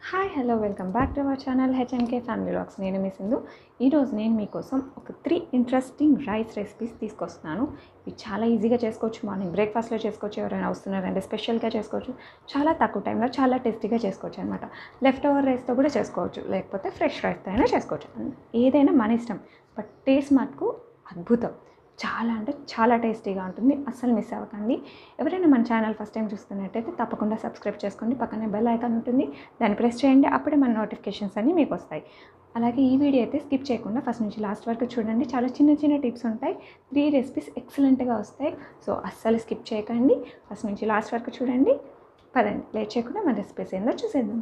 hi hello welcome back to our channel HMK family vlogs నేను మీ సింధు ఈరోజు నేను మీకోసం ఒక త్రీ ఇంట్రెస్టింగ్ రైస్ రెసిపీస్ తీసుకొస్తున్నాను ఇవి చాలా ఈజీగా చేసుకోవచ్చు మార్నింగ్ బ్రేక్ఫాస్ట్లో చేసుకోవచ్చు ఎవరైనా వస్తున్నారంటే స్పెషల్గా చేసుకోవచ్చు చాలా తక్కువ టైంలో చాలా టేస్టీగా చేసుకోవచ్చు అనమాట లెఫ్ట్ ఓవర్ రైస్తో కూడా చేసుకోవచ్చు లేకపోతే ఫ్రెష్ రైస్తో అయినా చేసుకోవచ్చు ఏదైనా మన ఇష్టం బట్ టేస్ట్ మటుకు అద్భుతం చాలా అంటే చాలా టేస్టీగా ఉంటుంది అస్సలు మిస్ అవ్వకండి ఎవరైనా మన ఛానల్ ఫస్ట్ టైం చూస్తున్నట్టయితే తప్పకుండా సబ్స్క్రైబ్ చేసుకోండి పక్కనే బెల్ ఐకాన్ ఉంటుంది దాన్ని ప్రెస్ చేయండి అప్పుడే మన నోటిఫికేషన్స్ అన్నీ మీకు వస్తాయి అలాగే ఈ వీడియో అయితే స్కిప్ చేయకుండా ఫస్ట్ నుంచి లాస్ట్ వరకు చూడండి చాలా చిన్న చిన్న టిప్స్ ఉంటాయి త్రీ రెసిపీస్ ఎక్సలెంట్గా వస్తాయి సో అస్సలు స్కిప్ చేయకండి ఫస్ట్ నుంచి లాస్ట్ వరకు చూడండి పదండి లేట్ చేయకుండా మన రెసిపీస్ ఏందో చూసేద్దాం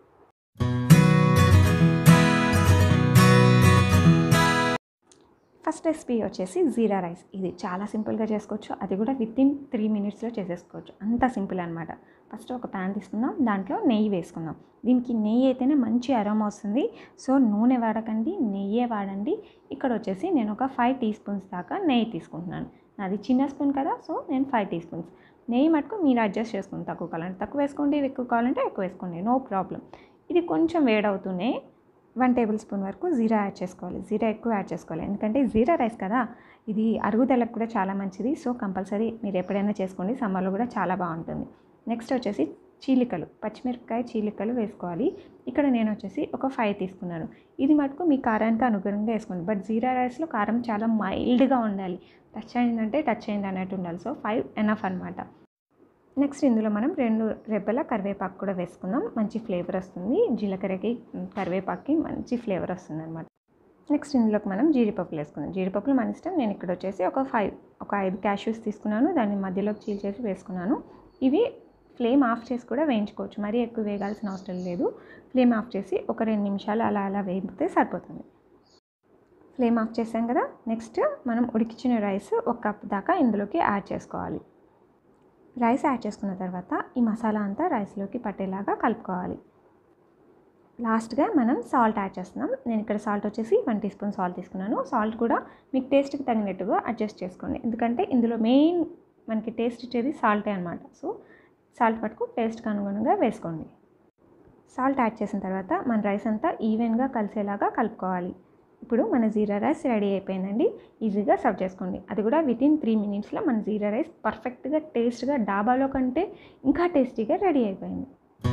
ఫస్ట్ రెసిపీ వచ్చేసి జీరా రైస్ ఇది చాలా సింపుల్గా చేసుకోవచ్చు అది కూడా విత్ ఇన్ త్రీ మినిట్స్లో చేసేసుకోవచ్చు అంత సింపుల్ అనమాట ఫస్ట్ ఒక ప్యాన్ తీసుకుందాం దాంట్లో నెయ్యి వేసుకుందాం దీనికి నెయ్యి అయితేనే మంచి అరోమా వస్తుంది సో నూనె వాడకండి నెయ్యే వాడండి ఇక్కడ వచ్చేసి నేను ఒక ఫైవ్ టీ స్పూన్స్ దాకా నెయ్యి తీసుకుంటున్నాను నాది చిన్న స్పూన్ కదా సో నేను ఫైవ్ టీ స్పూన్స్ నెయ్యి మటుకు మీరు అడ్జస్ట్ చేసుకుని తక్కువ కావాలంటే తక్కువ వేసుకోండి ఎక్కువ కావాలంటే ఎక్కువ వేసుకోండి నో ప్రాబ్లం ఇది కొంచెం వేడవుతూనే వన్ టేబుల్ స్పూన్ వరకు జీరా యాడ్ చేసుకోవాలి జీరా ఎక్కువ యాడ్ చేసుకోవాలి ఎందుకంటే జీరా రైస్ కదా ఇది అరుగుదలకు కూడా చాలా మంచిది సో కంపల్సరీ మీరు ఎప్పుడైనా చేసుకోండి సమ్మర్లో కూడా చాలా బాగుంటుంది నెక్స్ట్ వచ్చేసి చీలికలు పచ్చిమిరపకాయ చీలికలు వేసుకోవాలి ఇక్కడ నేను వచ్చేసి ఒక ఫైవ్ తీసుకున్నాను ఇది మటుకు మీ కారానికి అనుగుణంగా వేసుకోండి బట్ జీరా రైస్లో కారం చాలా మైల్డ్గా ఉండాలి టచ్ అయిందంటే టచ్ అయింది అన్నట్టు ఉండాలి సో ఫైవ్ ఎనఫ్ అనమాట నెక్స్ట్ ఇందులో మనం రెండు రెబ్బల కరివేపాకు కూడా వేసుకుందాం మంచి ఫ్లేవర్ వస్తుంది జీలకర్రకి కరివేపాకుకి మంచి ఫ్లేవర్ వస్తుంది అనమాట నెక్స్ట్ ఇందులోకి మనం జీడిపప్పులు వేసుకుందాం జీడిపప్పులు మన ఇష్టం నేను ఇక్కడ వచ్చేసి ఒక ఫైవ్ ఒక ఐదు క్యాష్యూస్ తీసుకున్నాను దాన్ని మధ్యలోకి చీల్చేసి వేసుకున్నాను ఇవి ఫ్లేమ్ ఆఫ్ చేసి కూడా వేయించుకోవచ్చు మరీ ఎక్కువ వేగాల్సిన అవసరం లేదు ఫ్లేమ్ ఆఫ్ చేసి ఒక రెండు నిమిషాలు అలా అలా వేగితే సరిపోతుంది ఫ్లేమ్ ఆఫ్ చేసాం కదా నెక్స్ట్ మనం ఉడికించిన రైస్ ఒక కప్ దాకా ఇందులోకి యాడ్ చేసుకోవాలి రైస్ యాడ్ చేసుకున్న తర్వాత ఈ మసాలా అంతా రైస్లోకి పట్టేలాగా కలుపుకోవాలి లాస్ట్గా మనం సాల్ట్ యాడ్ చేస్తున్నాం నేను ఇక్కడ సాల్ట్ వచ్చేసి వన్ టీ స్పూన్ సాల్ట్ తీసుకున్నాను సాల్ట్ కూడా మీకు టేస్ట్కి తగినట్టుగా అడ్జస్ట్ చేసుకోండి ఎందుకంటే ఇందులో మెయిన్ మనకి టేస్ట్ ఇచ్చేది సాల్టే అనమాట సో సాల్ట్ పట్టుకు టేస్ట్కి అనుగుణంగా వేసుకోండి సాల్ట్ యాడ్ చేసిన తర్వాత మన రైస్ అంతా ఈవెన్గా కలిసేలాగా కలుపుకోవాలి ఇప్పుడు మన జీరా రైస్ రెడీ అయిపోయిందండి ఈజీగా సర్వ్ చేసుకోండి అది కూడా విత్ ఇన్ త్రీ మినిట్స్లో మన జీరా రైస్ పర్ఫెక్ట్గా టేస్ట్గా డాబాలో కంటే ఇంకా టేస్టీగా రెడీ అయిపోయింది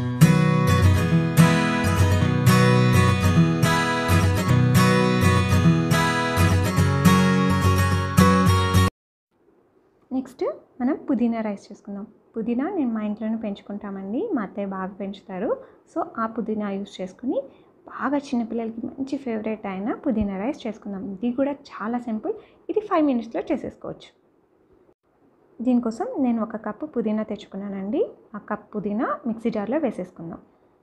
నెక్స్ట్ మనం పుదీనా రైస్ చేసుకుందాం పుదీనా నేను మా ఇంట్లోనే పెంచుకుంటామండి మా అత్తయ్య బాగా పెంచుతారు సో ఆ పుదీనా యూస్ చేసుకుని బాగా చిన్నపిల్లలకి మంచి ఫేవరెట్ అయిన పుదీనా రైస్ చేసుకుందాం ఇది కూడా చాలా సింపుల్ ఇది ఫైవ్ మినిట్స్లో చేసేసుకోవచ్చు దీనికోసం నేను ఒక కప్పు పుదీనా తెచ్చుకున్నానండి ఆ కప్ పుదీనా మిక్సీ జార్లో వేసేసుకుందాం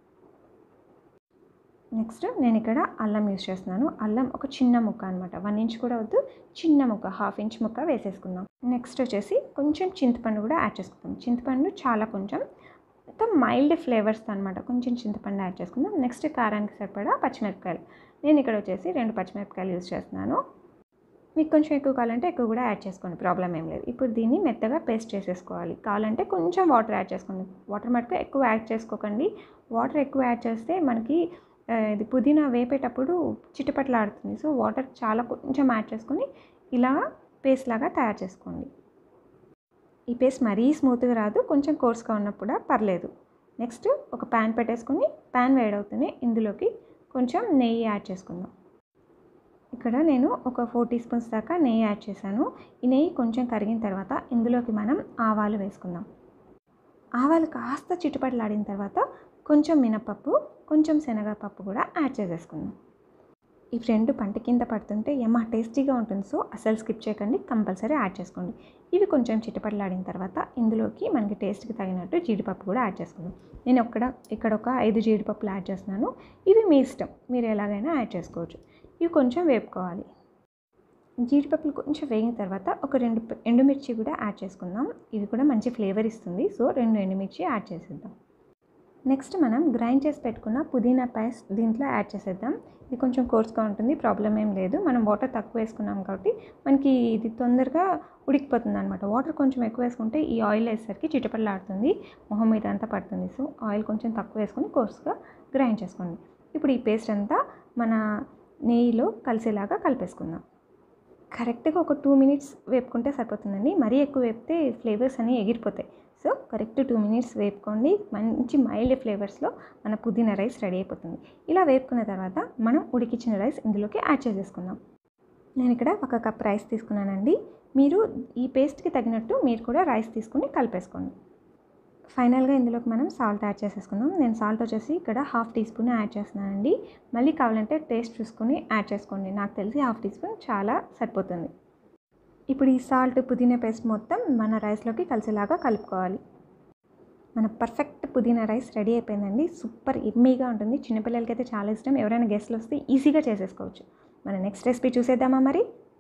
నెక్స్ట్ నేను ఇక్కడ అల్లం యూస్ చేస్తున్నాను అల్లం ఒక చిన్న ముక్క అనమాట వన్ ఇంచ్ కూడా వద్దు చిన్న ముక్క హాఫ్ ఇంచ్ ముక్క వేసేసుకుందాం నెక్స్ట్ వచ్చేసి కొంచెం చింతపండు కూడా యాడ్ చేసుకుందాం చింతపండు చాలా కొంచెం మొత్తం మైల్డ్ ఫ్లేవర్స్ అనమాట కొంచెం చింతపండు యాడ్ చేసుకుందాం నెక్స్ట్ కారానికి సరిపడా పచ్చిమిరపకాయలు నేను ఇక్కడ వచ్చేసి రెండు పచ్చిమిరపకాయలు యూస్ చేస్తున్నాను మీకు కొంచెం ఎక్కువ కావాలంటే ఎక్కువ కూడా యాడ్ చేసుకోండి ప్రాబ్లం ఏం లేదు ఇప్పుడు దీన్ని మెత్తగా పేస్ట్ చేసేసుకోవాలి కావాలంటే కొంచెం వాటర్ యాడ్ చేసుకోండి వాటర్ మటుకు ఎక్కువ యాడ్ చేసుకోకండి వాటర్ ఎక్కువ యాడ్ చేస్తే మనకి ఇది పుదీనా వేపేటప్పుడు చిటపట్లాడుతుంది సో వాటర్ చాలా కొంచెం యాడ్ చేసుకొని ఇలా పేస్ట్ లాగా తయారు చేసుకోండి ఈ పేస్ట్ మరీ స్మూత్గా రాదు కొంచెం కోర్స్గా ఉన్నప్పుడు పర్లేదు నెక్స్ట్ ఒక ప్యాన్ పెట్టేసుకొని ప్యాన్ వేడవుతూనే ఇందులోకి కొంచెం నెయ్యి యాడ్ చేసుకుందాం ఇక్కడ నేను ఒక ఫోర్ టీ స్పూన్స్ దాకా నెయ్యి యాడ్ చేశాను ఈ నెయ్యి కొంచెం కరిగిన తర్వాత ఇందులోకి మనం ఆవాలు వేసుకుందాం ఆవాలు కాస్త చిట్టుపట్లాడిన తర్వాత కొంచెం మినపప్పు కొంచెం శనగపప్పు కూడా యాడ్ చేసేసుకుందాం ఈ రెండు పంట కింద పడుతుంటే ఏమా టేస్టీగా ఉంటుంది సో అసలు స్కిప్ చేయకండి కంపల్సరీ యాడ్ చేసుకోండి ఇవి కొంచెం చిటపట్లాడిన తర్వాత ఇందులోకి మనకి టేస్ట్కి తగినట్టు జీడిపప్పు కూడా యాడ్ చేసుకుందాం నేను ఒక్కడ ఇక్కడ ఒక ఐదు జీడిపప్పులు యాడ్ చేస్తున్నాను ఇవి మీ ఇష్టం మీరు ఎలాగైనా యాడ్ చేసుకోవచ్చు ఇవి కొంచెం వేపుకోవాలి జీడిపప్పులు కొంచెం వేగిన తర్వాత ఒక రెండు ఎండుమిర్చి కూడా యాడ్ చేసుకుందాం ఇది కూడా మంచి ఫ్లేవర్ ఇస్తుంది సో రెండు ఎండుమిర్చి యాడ్ చేసేద్దాం నెక్స్ట్ మనం గ్రైండ్ చేసి పెట్టుకున్న పుదీనా పేస్ట్ దీంట్లో యాడ్ చేసేద్దాం ఇది కొంచెం కోర్స్గా ఉంటుంది ప్రాబ్లం ఏం లేదు మనం వాటర్ తక్కువ వేసుకున్నాం కాబట్టి మనకి ఇది తొందరగా ఉడికిపోతుంది అనమాట వాటర్ కొంచెం ఎక్కువ వేసుకుంటే ఈ ఆయిల్ వేసేసరికి చిటపడలాడుతుంది మొహం మీద అంతా పడుతుంది సో ఆయిల్ కొంచెం తక్కువ వేసుకొని కోర్స్గా గ్రైండ్ చేసుకోండి ఇప్పుడు ఈ పేస్ట్ అంతా మన నెయ్యిలో కలిసేలాగా కలిపేసుకుందాం కరెక్ట్గా ఒక టూ మినిట్స్ వేపుకుంటే సరిపోతుందండి మరీ ఎక్కువ వేపితే ఫ్లేవర్స్ అన్నీ ఎగిరిపోతాయి సో కరెక్ట్ టూ మినిట్స్ వేపుకోండి మంచి మైల్డ్ ఫ్లేవర్స్లో మన పుదీనా రైస్ రెడీ అయిపోతుంది ఇలా వేపుకున్న తర్వాత మనం ఉడికించిన రైస్ ఇందులోకి యాడ్ చేసేసుకుందాం నేను ఇక్కడ ఒక కప్ రైస్ తీసుకున్నానండి మీరు ఈ పేస్ట్కి తగినట్టు మీరు కూడా రైస్ తీసుకుని కలిపేసుకోండి ఫైనల్గా ఇందులోకి మనం సాల్ట్ యాడ్ చేసేసుకుందాం నేను సాల్ట్ వచ్చేసి ఇక్కడ హాఫ్ టీ స్పూన్ యాడ్ చేస్తున్నానండి మళ్ళీ కావాలంటే టేస్ట్ చూసుకుని యాడ్ చేసుకోండి నాకు తెలిసి హాఫ్ టీ స్పూన్ చాలా సరిపోతుంది ఇప్పుడు ఈ సాల్ట్ పుదీనా పేస్ట్ మొత్తం మన రైస్లోకి కలిసేలాగా కలుపుకోవాలి మన పర్ఫెక్ట్ పుదీనా రైస్ రెడీ అయిపోయిందండి సూపర్ ఇమ్మీగా ఉంటుంది చిన్నపిల్లలకి అయితే చాలా ఇష్టం ఎవరైనా గెస్ట్లు వస్తే ఈజీగా చేసేసుకోవచ్చు మన నెక్స్ట్ రెసిపీ చూసేద్దామా మరి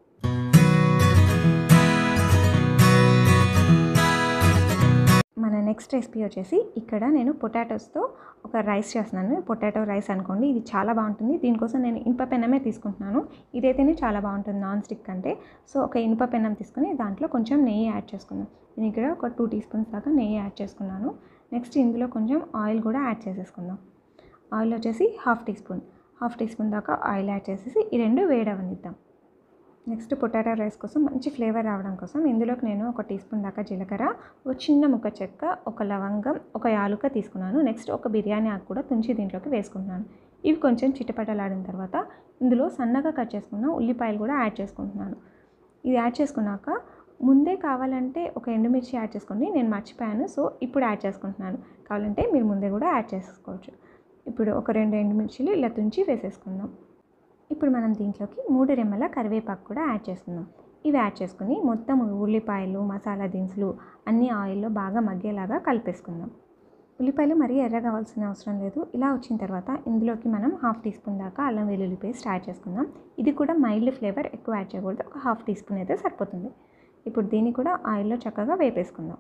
మన నెక్స్ట్ రెసిపీ వచ్చేసి ఇక్కడ నేను పొటాటోస్తో ఒక రైస్ చేస్తున్నాను పొటాటో రైస్ అనుకోండి ఇది చాలా బాగుంటుంది దీనికోసం నేను ఇనుప పెన్నమే తీసుకుంటున్నాను ఇదైతేనే చాలా బాగుంటుంది నాన్ స్టిక్ కంటే సో ఒక ఇనుప పెన్నం తీసుకుని దాంట్లో కొంచెం నెయ్యి యాడ్ చేసుకుందాం నేను ఇక్కడ ఒక టూ టీ స్పూన్స్ దాకా నెయ్యి యాడ్ చేసుకున్నాను నెక్స్ట్ ఇందులో కొంచెం ఆయిల్ కూడా యాడ్ చేసేసుకుందాం ఆయిల్ వచ్చేసి half teaspoon half teaspoon దాకా ఆయిల్ యాడ్ చేసేసి ఈ రెండు వేడవనిద్దాం నెక్స్ట్ పొటాటో రైస్ కోసం మంచి ఫ్లేవర్ రావడం కోసం ఇందులోకి నేను ఒక టీ స్పూన్ దాకా జీలకర్ర ఒక చిన్న ముక్క చెక్క ఒక లవంగం ఒక యాలుక తీసుకున్నాను నెక్స్ట్ ఒక బిర్యానీ ఆకు కూడా తుంచి దీంట్లోకి వేసుకుంటున్నాను ఇవి కొంచెం చిటపటలాడిన తర్వాత ఇందులో సన్నగా కట్ చేసుకున్న ఉల్లిపాయలు కూడా యాడ్ చేసుకుంటున్నాను ఇది యాడ్ చేసుకున్నాక ముందే కావాలంటే ఒక ఎండుమిర్చి యాడ్ చేసుకోండి నేను మర్చిపోయాను సో ఇప్పుడు యాడ్ చేసుకుంటున్నాను కావాలంటే మీరు ముందే కూడా యాడ్ చేసుకోవచ్చు ఇప్పుడు ఒక రెండు ఎండుమిర్చిలు ఇలా తుంచి వేసేసుకుందాం ఇప్పుడు మనం దీంట్లోకి మూడు రెమ్మల కరివేపాకు కూడా యాడ్ చేసుకుందాం ఇవి యాడ్ చేసుకుని మొత్తం ఉల్లిపాయలు మసాలా దినుసులు అన్ని ఆయిల్లో బాగా మగ్గేలాగా కలిపేసుకుందాం ఉల్లిపాయలు మరీ ఎర్ర కావాల్సిన అవసరం లేదు ఇలా వచ్చిన తర్వాత ఇందులోకి మనం హాఫ్ టీ స్పూన్ దాకా అల్లం వెల్లుల్లి పేస్ట్ యాడ్ చేసుకుందాం ఇది కూడా మైల్డ్ ఫ్లేవర్ ఎక్కువ యాడ్ చేయకూడదు ఒక హాఫ్ టీ స్పూన్ అయితే సరిపోతుంది ఇప్పుడు దీన్ని కూడా ఆయిల్లో చక్కగా వేపేసుకుందాం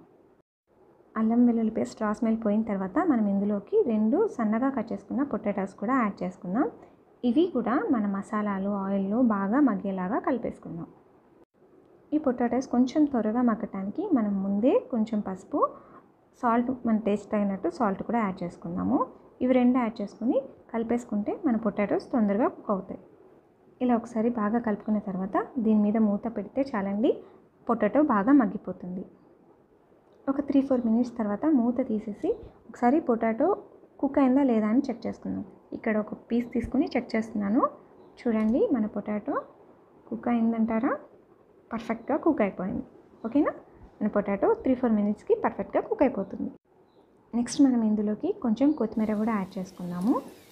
అల్లం వెల్లుల్లి పేస్ట్ రా స్మెల్ పోయిన తర్వాత మనం ఇందులోకి రెండు సన్నగా కట్ చేసుకున్న పొటాటోస్ కూడా యాడ్ చేసుకుందాం ఇవి కూడా మన మసాలాలు ఆయిల్లో బాగా మగ్గేలాగా కలిపేసుకుందాం ఈ పొటాటోస్ కొంచెం త్వరగా మగ్గటానికి మనం ముందే కొంచెం పసుపు సాల్ట్ మన టేస్ట్ తగినట్టు సాల్ట్ కూడా యాడ్ చేసుకుందాము ఇవి రెండు యాడ్ చేసుకుని కలిపేసుకుంటే మన పొటాటోస్ తొందరగా కుక్ అవుతాయి ఇలా ఒకసారి బాగా కలుపుకున్న తర్వాత దీని మీద మూత పెడితే చాలండి పొటాటో బాగా మగ్గిపోతుంది ఒక త్రీ ఫోర్ మినిట్స్ తర్వాత మూత తీసేసి ఒకసారి పొటాటో కుక్ అయిందా లేదా అని చెక్ చేసుకుందాం ఇక్కడ ఒక పీస్ తీసుకుని చెక్ చేస్తున్నాను చూడండి మన పొటాటో కుక్ అయిందంటారా పర్ఫెక్ట్గా కుక్ అయిపోయింది ఓకేనా మన పొటాటో త్రీ ఫోర్ మినిట్స్కి పర్ఫెక్ట్గా కుక్ అయిపోతుంది నెక్స్ట్ మనం ఇందులోకి కొంచెం కొత్తిమీర కూడా యాడ్ చేసుకుందాము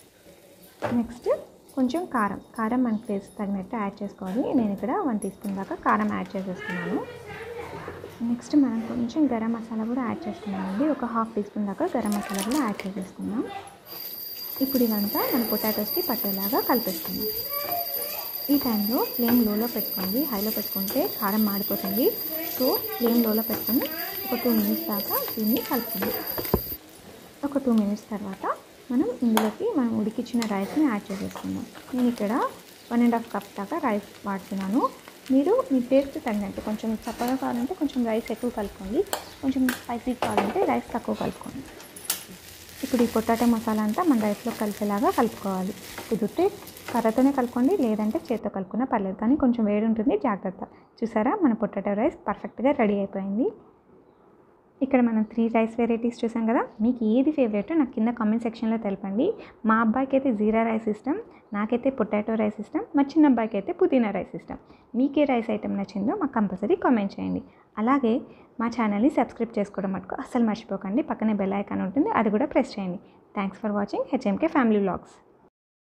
నెక్స్ట్ కొంచెం కారం కారం మన టేస్ట్ తగినట్టు యాడ్ చేసుకోవాలి నేను ఇక్కడ వన్ టీ స్పూన్ దాకా కారం యాడ్ చేసేస్తున్నాను నెక్స్ట్ మనం కొంచెం గరం మసాలా కూడా యాడ్ చేసుకున్నామండి ఒక హాఫ్ టీ స్పూన్ దాకా గరం మసాలా కూడా యాడ్ చేసేసుకున్నాం ఇప్పుడు ఇదంతా మన పొటాటోస్కి పట్టేలాగా కలిపేసుకుందాం ఈ టైంలో ఫ్లేమ్ లోలో పెట్టుకోండి హైలో పెట్టుకుంటే కారం మాడిపోతుంది సో ఫ్లేమ్ లోలో పెట్టుకొని ఒక టూ మినిట్స్ దాకా దీన్ని కలుపుకుందాం ఒక టూ మినిట్స్ తర్వాత మనం ఇందులోకి మనం ఉడికించిన రైస్ని యాడ్ చేసేసుకుందాం నేను ఇక్కడ వన్ అండ్ హాఫ్ కప్ దాకా రైస్ వాడుతున్నాను మీరు మీ టేస్ట్ తగినట్టు కొంచెం చప్పగా కావాలంటే కొంచెం రైస్ ఎక్కువ కలుపుకోండి కొంచెం స్పైసీ కావాలంటే రైస్ తక్కువ కలుపుకోండి ఇప్పుడు ఈ పొటాటో మసాలా అంతా మన రైస్లో కలిసేలాగా కలుపుకోవాలి కుదిరితే కర్రతోనే కలుపుకోండి లేదంటే చేత్తో కలుపుకున్నా పర్లేదు కానీ కొంచెం వేడి ఉంటుంది జాగ్రత్త చూసారా మన పొటాటో రైస్ పర్ఫెక్ట్గా రెడీ అయిపోయింది ఇక్కడ మనం త్రీ రైస్ వెరైటీస్ చూసాం కదా మీకు ఏది ఫేవరెట్ నాకు కింద కామెంట్ సెక్షన్లో తెలపండి మా అబ్బాయికి అయితే జీరా రైస్ ఇష్టం నాకైతే పొటాటో రైస్ ఇష్టం మా చిన్న అబ్బాయికి అయితే పుదీనా రైస్ ఇష్టం మీకే రైస్ ఐటెం నచ్చిందో మాకు కంపల్సరీ కామెంట్ చేయండి అలాగే మా ఛానల్ని సబ్స్క్రైబ్ చేసుకోవడం మటుకు అస్సలు మర్చిపోకండి పక్కనే బెల్ ఐకాన్ ఉంటుంది అది కూడా ప్రెస్ చేయండి thanks for watching HMK family vlogs